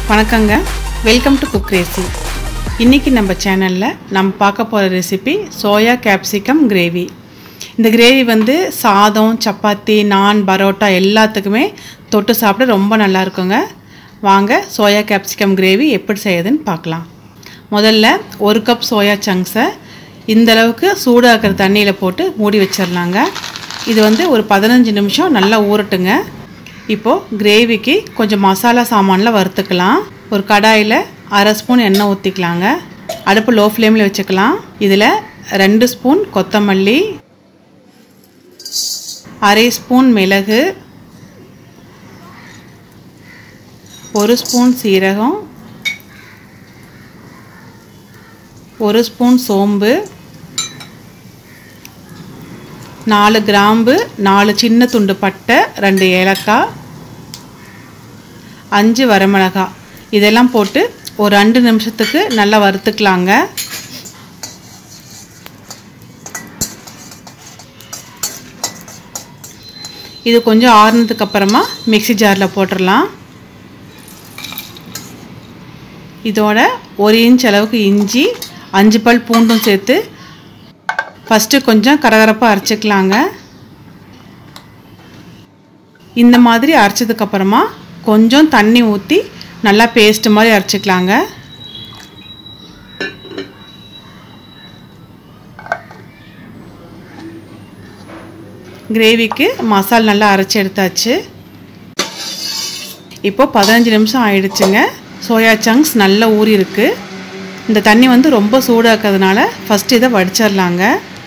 வணக்கங்க welcome to cook ரேசி இன்றைக்கி நம்ம சேனலில் நம்ம பார்க்க போகிற ரெசிபி சோயா கேப்சிகம் கிரேவி இந்த கிரேவி வந்து சாதம் சப்பாத்தி நான் பரோட்டா எல்லாத்துக்குமே தொட்டு சாப்பிட ரொம்ப நல்லா இருக்குங்க வாங்க சோயா கேப்சிகம் கிரேவி எப்படி செய்யுதுன்னு பார்க்கலாம் முதல்ல ஒரு கப் சோயா சங்க்ஸை இந்த அளவுக்கு சூடாக்கிற தண்ணியில் போட்டு மூடி வச்சிடலாங்க இது வந்து ஒரு பதினஞ்சு நிமிஷம் நல்லா ஊறட்டுங்க இப்போது கிரேவிக்கு கொஞ்சம் மசாலா சாமானில் வறுத்துக்கலாம் ஒரு கடாயில் அரை ஸ்பூன் எண்ணெய் ஊற்றிக்கலாங்க அடுப்பு லோ ஃப்ளேமில் வச்சுக்கலாம் இதில் ரெண்டு ஸ்பூன் கொத்தமல்லி அரை ஸ்பூன் மிளகு ஒரு ஸ்பூன் சீரகம் ஒரு ஸ்பூன் சோம்பு நாலு கிராம்பு நாலு சின்ன துண்டு பட்டை ரெண்டு ஏலக்காய் அஞ்சு வரமிளகாய் இதெல்லாம் போட்டு ஒரு ரெண்டு நிமிஷத்துக்கு நல்லா வறுத்துக்கலாங்க இது கொஞ்சம் ஆறுனதுக்கு அப்புறமா மிக்சி ஜாரில் போட்டுடலாம் இதோட ஒரு இன்ச் அளவுக்கு இஞ்சி அஞ்சு பல் பூண்டும் சேர்த்து ஃபஸ்ட்டு கொஞ்சம் கரகரப்பாக அரைச்சிக்கலாங்க இந்த மாதிரி அரைச்சதுக்கப்புறமா கொஞ்சம் தண்ணி ஊற்றி நல்லா பேஸ்ட் மாதிரி அரைச்சிக்கலாங்க கிரேவிக்கு மசால் நல்லா அரைச்சி எடுத்தாச்சு இப்போ பதினஞ்சு நிமிஷம் ஆயிடுச்சுங்க சோயா சங்க்ஸ் நல்லா ஊறி இருக்கு இந்த தண்ணி வந்து ரொம்ப சூடாக்கிறதுனால ஃபஸ்ட்டு இதை வடிச்சிடலாங்க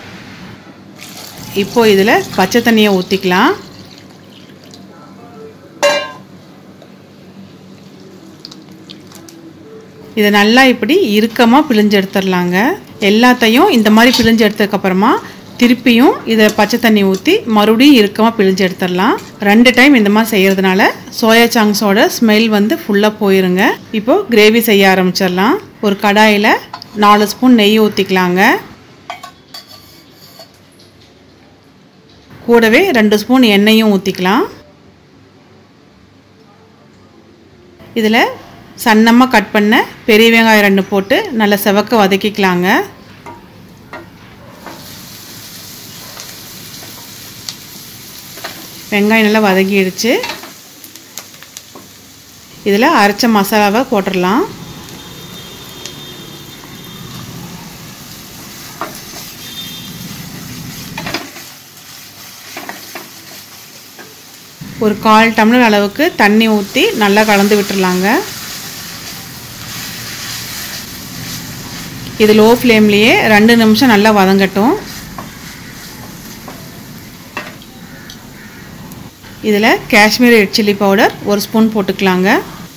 இப்போ இதில் பச்சை தண்ணியை ஊற்றிக்கலாம் இதை நல்லா இப்படி இறுக்கமாக பிழிஞ்சு எடுத்துடலாங்க எல்லாத்தையும் இந்த மாதிரி பிழிஞ்சு எடுத்ததுக்கப்புறமா திருப்பியும் இதை பச்சை தண்ணி ஊற்றி மறுபடியும் இறுக்கமாக பிழிஞ்சு எடுத்துடலாம் ரெண்டு டைம் இந்த மாதிரி செய்கிறதுனால சோயா சாங்ஸோட ஸ்மெல் வந்து ஃபுல்லாக போயிருங்க இப்போது கிரேவி செய்ய ஆரம்பிச்சிடலாம் ஒரு கடாயில் நாலு ஸ்பூன் நெய் ஊற்றிக்கலாங்க கூடவே ரெண்டு ஸ்பூன் எண்ணெயும் ஊற்றிக்கலாம் இதில் சன்னமாக கட் பண்ண பெரிய வெங்காயம் ரெண்டு போட்டு நல்லா செவக்க வதக்கிக்கலாங்க வெங்காயம் நல்லா வதக்கிடுச்சு இதில் அரைச்ச மசாலாவை போட்டுடலாம் ஒரு கால் டம்ளர் அளவுக்கு தண்ணி ஊற்றி நல்லா கலந்து விட்டுறலாங்க இது லோ ஃப்ளேம்லேயே ரெண்டு நிமிஷம் நல்லா வதங்கட்டும் இதில் காஷ்மீர் ரெட் சில்லி பவுடர் ஒரு ஸ்பூன் போட்டுக்கலாங்க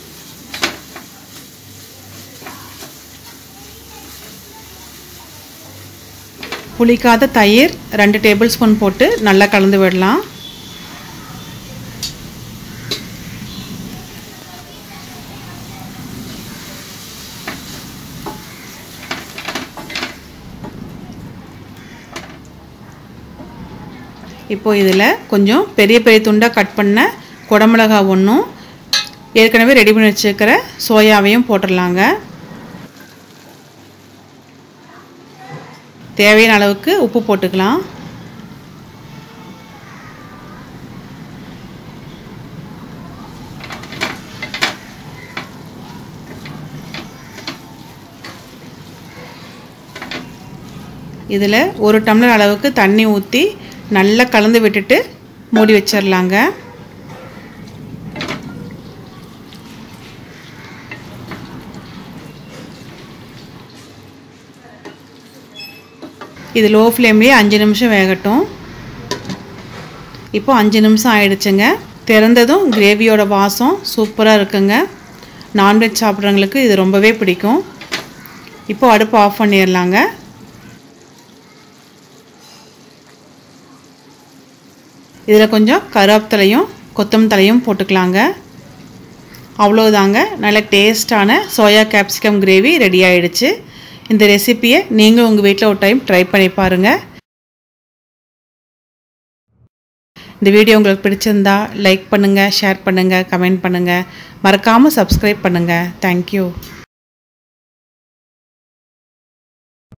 புளிக்காத தயிர் ரெண்டு டேபிள் ஸ்பூன் போட்டு நல்லா கலந்து விடலாம் இப்போது இதில் கொஞ்சம் பெரிய பெரிய துண்டாக கட் பண்ண குடமிளகா ஒன்றும் ஏற்கனவே ரெடி பண்ணி வச்சுருக்கிற சோயாவையும் போட்டுடலாங்க தேவையான அளவுக்கு உப்பு போட்டுக்கலாம் இதில் ஒரு டம்ளர் அளவுக்கு தண்ணி ஊற்றி நல்லா கலந்து விட்டுட்டு மூடி வச்சிடலாங்க இது லோ ஃப்ளேம்லேயே அஞ்சு நிமிஷம் வேகட்டும் இப்போ அஞ்சு நிமிஷம் ஆயிடுச்சுங்க திறந்ததும் கிரேவியோட வாசம் சூப்பராக இருக்குங்க நான்வெஜ் சாப்பிட்றவங்களுக்கு இது ரொம்பவே பிடிக்கும் இப்போ அடுப்பு ஆஃப் பண்ணிடலாங்க இதில் கொஞ்சம் கருவேப்பிலையும் கொத்தமல்லி தலையும் போட்டுக்கலாங்க அவ்வளோதாங்க நல்ல டேஸ்டான சோயா கேப்சிகம் கிரேவி ரெடி ஆயிடுச்சு இந்த ரெசிப்பியை நீங்கள் உங்கள் வீட்டில் ஒரு டைம் ட்ரை பண்ணி பாருங்கள் இந்த வீடியோ உங்களுக்கு பிடிச்சிருந்தா லைக் பண்ணுங்கள் ஷேர் பண்ணுங்கள் கமெண்ட் பண்ணுங்கள் மறக்காமல் சப்ஸ்கிரைப் பண்ணுங்கள் தேங்க்யூ